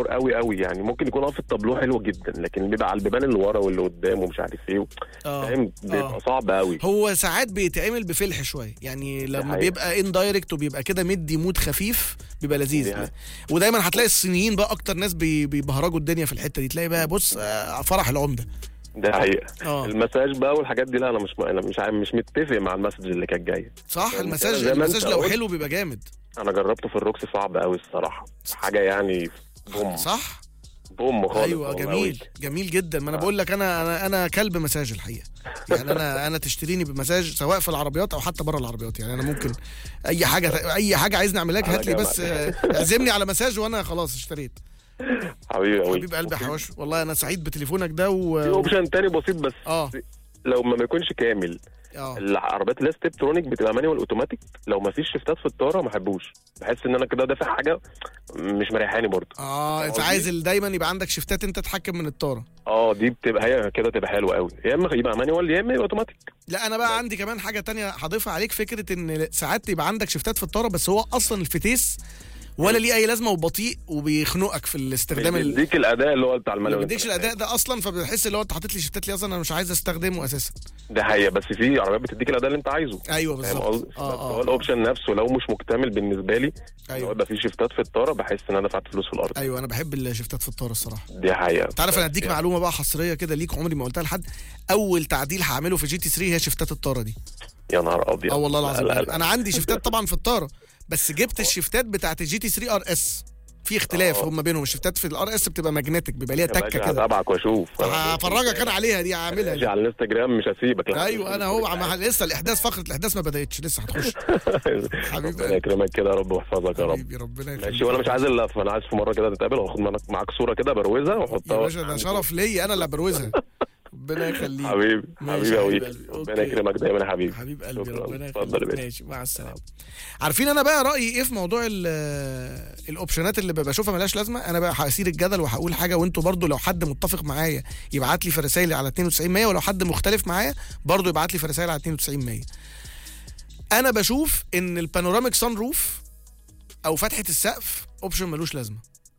اوفر قوي قوي يعني ممكن يكون اه في التابلو حلو جدا لكن بيبقى على البيبان اللي ورا واللي قدام ومش عارف ايه اه فاهم بيبقى آه. صعب قوي هو ساعات بيتعمل بفلح شويه يعني لما حقيقة. بيبقى اندايركت وبيبقى كده مدي مود خفيف بيبقى دي لذيذ حقيقة. ودايما هتلاقي الصينيين بقى اكتر ناس بي- بيبهرجوا الدنيا في الحته دي تلاقي بقى بص آه، فرح العمده ده حقيقه اه المساج بقى والحاجات دي لا انا مش انا مش عارف مش متفق مع المسج اللي كانت جايه صح يعني المساج زي ما المساج انت لو قلت. حلو بيبقى جامد انا جربته في الروكس صعب قوي الصراحه حاجه يعني بوم صح بوم خالص ايوه والله جميل قوي. جميل جدا ما انا آه. بقول لك انا انا انا كلب مساج الحقيقه يعني انا انا تشتريني بمساج سواء في العربيات او حتى بره العربيات يعني انا ممكن اي حاجه اي حاجه عايزني اعملها لك على هات لي بس جنب. آه، اعزمني على مساج وانا خلاص اشتريت حبيبي قوي حبيب قلبي يا حواش والله انا سعيد بتليفونك ده في و اوبشن تاني بسيط بس اه لو ما يكونش كامل اه العربيات اللي هي ستيبترونيك بتبقى مانيوال اوتوماتيك لو ما فيش شفتات في الطاره ما بحبوش بحس ان انا كده دافع حاجه مش مريحاني برضه اه انت قصدي؟ عايز ال- دايما يبقى عندك شفتات انت تتحكم من الطاره اه دي بتبقى هي كده تبقى حلوه قوي يا اما يبقى مانيوال يا اما يبقى اوتوماتيك لا انا بقى عندي كمان حاجه تانية هضيفها عليك فكره ان ساعات يبقى عندك شفتات في الطاره بس هو اصلا الفتيس ولا ليه اي لازمه وبطيء وبيخنقك في الاستخدام ال... بيديك الاداء اللي هو بتاع ما المانيوال بيديكش الاداء ده اصلا فبتحس اللي هو انت حاطط لي شفتات لي اصلا انا مش عايز استخدمه اساسا ده حقيقه بس في عربيات بتديك الاداء اللي انت عايزه ايوه فاهم بالظبط قصدي؟ بس هو اه اه الاوبشن نفسه لو مش مكتمل بالنسبه لي لو ايوه يبقى في شفتات في الطاره بحس ان انا دفعت فلوس في الارض ايوه انا بحب الشفتات في الطاره الصراحه دي حقيقه انت عارف انا اديك يعني معلومه بقى حصريه كده ليك عمري ما قلتها لحد اول تعديل هعمله في جي تي 3 هي شفتات الطاره دي يا نهار ابيض اه والله العظيم لا، لا، لا. انا عندي شفتات طبعا في الطاره بس جبت الشفتات بتاعت الجي تي 3 ار اس في اختلاف اه. هم بينهم الشفتات في الار اس بتبقى ماجنتيك بيبقى ليها يا تكه باشا كده هتابعك واشوف هفرجك انا عليها دي هعملها ماشي دي. على الانستجرام مش هسيبك لا. ايوه انا هو عم لسه الاحداث فقره الاحداث ما بداتش لسه هتخش حبيب ربنا يكرمك كده يا رب ويحفظك يا رب حبيبي ربنا يخليك ماشي وانا مش عايز الا فانا عايز في مره كده نتقابل واخد معاك معاك صوره كده بروزها يا واحطها باشا ده شرف ليا انا اللي بروزها ربنا يخليك حبيبي ماشي حبيبي يا قوي حبيب قلبي. ربنا أوكي. يكرمك دايما يا حبيبي حبيب قلبي شكراً. ربنا اتفضل يا يخليك باشا. ماشي مع السلامه عارفين انا بقى رايي ايه في موضوع ال- الاوبشنات اللي بشوفها ملهاش لازمه انا بقى هسير الجدل وهقول حاجه وانتوا برضو لو حد متفق معايا يبعت لي في رسائل على 92 100 ولو حد مختلف معايا برضو يبعت لي في رسائل على 92 100 انا بشوف ان البانوراميك سان روف او فتحه السقف اوبشن ملوش لازمه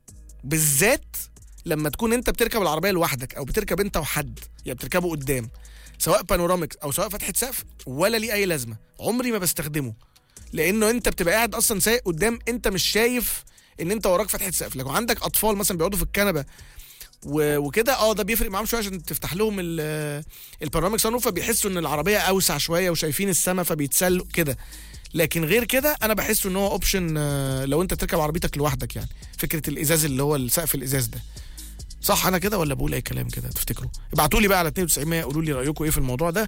بالذات لما تكون انت بتركب العربيه لوحدك او بتركب انت وحد يعني بتركبه قدام سواء بانوراميك او سواء فتحه سقف ولا ليه اي لازمه عمري ما بستخدمه لانه انت بتبقى قاعد اصلا سايق قدام انت مش شايف ان انت وراك فتحه سقف لو عندك اطفال مثلا بيقعدوا في الكنبه و- وكده اه ده بيفرق معاهم شويه عشان تفتح لهم ال- البانوراميك سان روف فبيحسوا ان العربيه اوسع شويه وشايفين السما فبيتسلوا كده لكن غير كده انا بحس ان هو اوبشن لو انت تركب عربيتك لوحدك يعني فكره الازاز اللي هو السقف الازاز ده صح انا كده ولا بقول اي كلام كده تفتكروا ابعتوا لي بقى على 92 قولوا لي رايكم ايه في الموضوع ده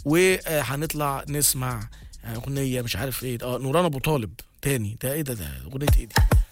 وهنطلع نسمع اغنيه مش عارف ايه اه نوران ابو طالب تاني ده ايه ده ده اغنيه ايه دي